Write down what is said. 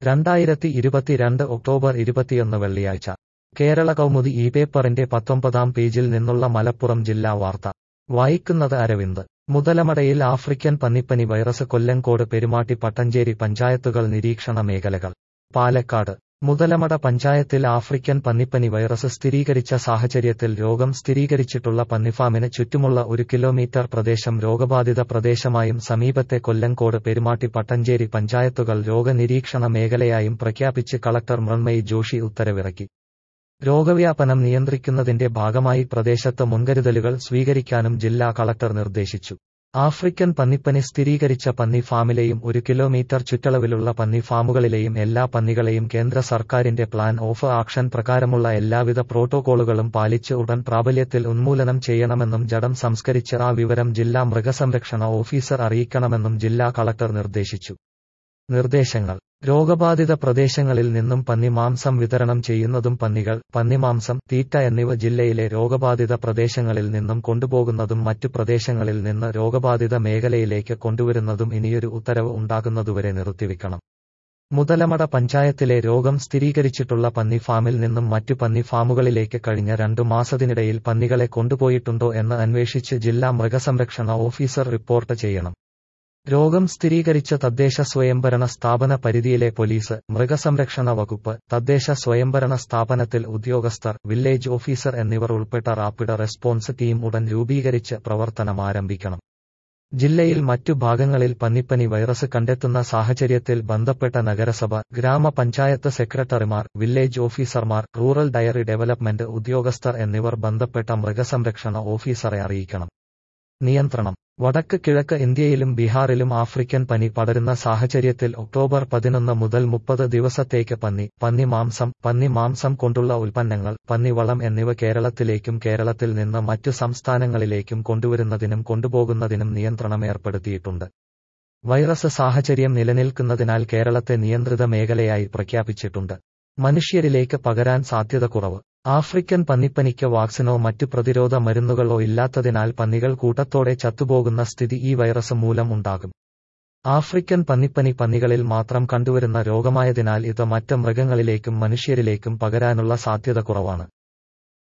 രണ്ടായിരത്തി ഇരുപത്തിരണ്ട് ഒക്ടോബർ ഇരുപത്തിയൊന്ന് വെള്ളിയാഴ്ച കേരള കൗമുദി ഈ പേപ്പറിന്റെ പത്തൊമ്പതാം പേജിൽ നിന്നുള്ള മലപ്പുറം ജില്ലാ വാർത്ത വായിക്കുന്നത് അരവിന്ദ് മുതലമടയിൽ ആഫ്രിക്കൻ പന്നിപ്പനി വൈറസ് കൊല്ലങ്കോട് പെരുമാട്ടി പട്ടഞ്ചേരി പഞ്ചായത്തുകൾ നിരീക്ഷണ മേഖലകൾ പാലക്കാട് മുതലമട പഞ്ചായത്തിൽ ആഫ്രിക്കൻ പന്നിപ്പനി വൈറസ് സ്ഥിരീകരിച്ച സാഹചര്യത്തിൽ രോഗം സ്ഥിരീകരിച്ചിട്ടുള്ള പന്നിഫാമിന് ചുറ്റുമുള്ള ഒരു കിലോമീറ്റർ പ്രദേശം രോഗബാധിത പ്രദേശമായും സമീപത്തെ കൊല്ലങ്കോട് പെരുമാട്ടി പട്ടഞ്ചേരി പഞ്ചായത്തുകൾ രോഗനിരീക്ഷണ മേഖലയായും പ്രഖ്യാപിച്ച് കളക്ടർ മൃണ്മയി ജോഷി ഉത്തരവിറക്കി രോഗവ്യാപനം നിയന്ത്രിക്കുന്നതിന്റെ ഭാഗമായി പ്രദേശത്ത് മുൻകരുതലുകൾ സ്വീകരിക്കാനും ജില്ലാ കളക്ടർ നിർദ്ദേശിച്ചു ആഫ്രിക്കൻ പന്നിപ്പനി സ്ഥിരീകരിച്ച പന്നി ഫാമിലെയും ഒരു കിലോമീറ്റർ ചുറ്റളവിലുള്ള പന്നി ഫാമുകളിലെയും എല്ലാ പന്നികളെയും കേന്ദ്ര സർക്കാരിന്റെ പ്ലാൻ ഓഫ് ആക്ഷൻ പ്രകാരമുള്ള എല്ലാവിധ പ്രോട്ടോകോളുകളും പാലിച്ച് ഉടൻ പ്രാബല്യത്തിൽ ഉന്മൂലനം ചെയ്യണമെന്നും ജഡം സംസ്കരിച്ച് ആ വിവരം ജില്ലാ മൃഗസംരക്ഷണ ഓഫീസർ അറിയിക്കണമെന്നും ജില്ലാ കളക്ടർ നിർദ്ദേശിച്ചു നിർദ്ദേശങ്ങൾ രോഗബാധിത പ്രദേശങ്ങളിൽ നിന്നും പന്നിമാംസം വിതരണം ചെയ്യുന്നതും പന്നികൾ പന്നിമാംസം തീറ്റ എന്നിവ ജില്ലയിലെ രോഗബാധിത പ്രദേശങ്ങളിൽ നിന്നും കൊണ്ടുപോകുന്നതും മറ്റു പ്രദേശങ്ങളിൽ നിന്ന് രോഗബാധിത മേഖലയിലേക്ക് കൊണ്ടുവരുന്നതും ഇനിയൊരു ഉത്തരവ് ഉണ്ടാകുന്നതുവരെ നിർത്തിവെക്കണം മുതലമട പഞ്ചായത്തിലെ രോഗം സ്ഥിരീകരിച്ചിട്ടുള്ള പന്നി ഫാമിൽ നിന്നും മറ്റു പന്നി ഫാമുകളിലേക്ക് കഴിഞ്ഞ രണ്ടു മാസത്തിനിടയിൽ പന്നികളെ കൊണ്ടുപോയിട്ടുണ്ടോ എന്ന് അന്വേഷിച്ച് ജില്ലാ മൃഗസംരക്ഷണ ഓഫീസർ റിപ്പോർട്ട് ചെയ്യണം രോഗം സ്ഥിരീകരിച്ച തദ്ദേശ സ്വയംഭരണ സ്ഥാപന പരിധിയിലെ പോലീസ് മൃഗസംരക്ഷണ വകുപ്പ് തദ്ദേശ സ്വയംഭരണ സ്ഥാപനത്തിൽ ഉദ്യോഗസ്ഥർ വില്ലേജ് ഓഫീസർ എന്നിവർ ഉൾപ്പെട്ട റാപ്പിഡ് റെസ്പോൺസ് ടീം ഉടൻ രൂപീകരിച്ച് പ്രവർത്തനം ആരംഭിക്കണം ജില്ലയിൽ മറ്റു ഭാഗങ്ങളിൽ പന്നിപ്പനി വൈറസ് കണ്ടെത്തുന്ന സാഹചര്യത്തിൽ ബന്ധപ്പെട്ട നഗരസഭ ഗ്രാമപഞ്ചായത്ത് സെക്രട്ടറിമാർ വില്ലേജ് ഓഫീസർമാർ റൂറൽ ഡയറി ഡെവലപ്മെന്റ് ഉദ്യോഗസ്ഥർ എന്നിവർ ബന്ധപ്പെട്ട മൃഗസംരക്ഷണ ഓഫീസറെ അറിയിക്കണം നിയന്ത്രണം വടക്ക് കിഴക്ക് ഇന്ത്യയിലും ബീഹാറിലും ആഫ്രിക്കൻ പനി പടരുന്ന സാഹചര്യത്തിൽ ഒക്ടോബർ പതിനൊന്ന് മുതൽ മുപ്പത് ദിവസത്തേക്ക് പന്നി പന്നി മാംസം പന്നി മാംസം കൊണ്ടുള്ള ഉൽപ്പന്നങ്ങൾ പന്നിവളം എന്നിവ കേരളത്തിലേക്കും കേരളത്തിൽ നിന്ന് മറ്റു സംസ്ഥാനങ്ങളിലേക്കും കൊണ്ടുവരുന്നതിനും കൊണ്ടുപോകുന്നതിനും നിയന്ത്രണം ഏർപ്പെടുത്തിയിട്ടുണ്ട് വൈറസ് സാഹചര്യം നിലനിൽക്കുന്നതിനാൽ കേരളത്തെ നിയന്ത്രിത മേഖലയായി പ്രഖ്യാപിച്ചിട്ടുണ്ട് മനുഷ്യരിലേക്ക് പകരാൻ സാധ്യത കുറവ് ആഫ്രിക്കൻ പന്നിപ്പനിക്ക് വാക്സിനോ മറ്റു പ്രതിരോധ മരുന്നുകളോ ഇല്ലാത്തതിനാൽ പന്നികൾ കൂട്ടത്തോടെ ചത്തുപോകുന്ന സ്ഥിതി ഈ വൈറസ് മൂലം ഉണ്ടാകും ആഫ്രിക്കൻ പന്നിപ്പനി പന്നികളിൽ മാത്രം കണ്ടുവരുന്ന രോഗമായതിനാൽ ഇത് മറ്റ് മൃഗങ്ങളിലേക്കും മനുഷ്യരിലേക്കും പകരാനുള്ള സാധ്യത കുറവാണ്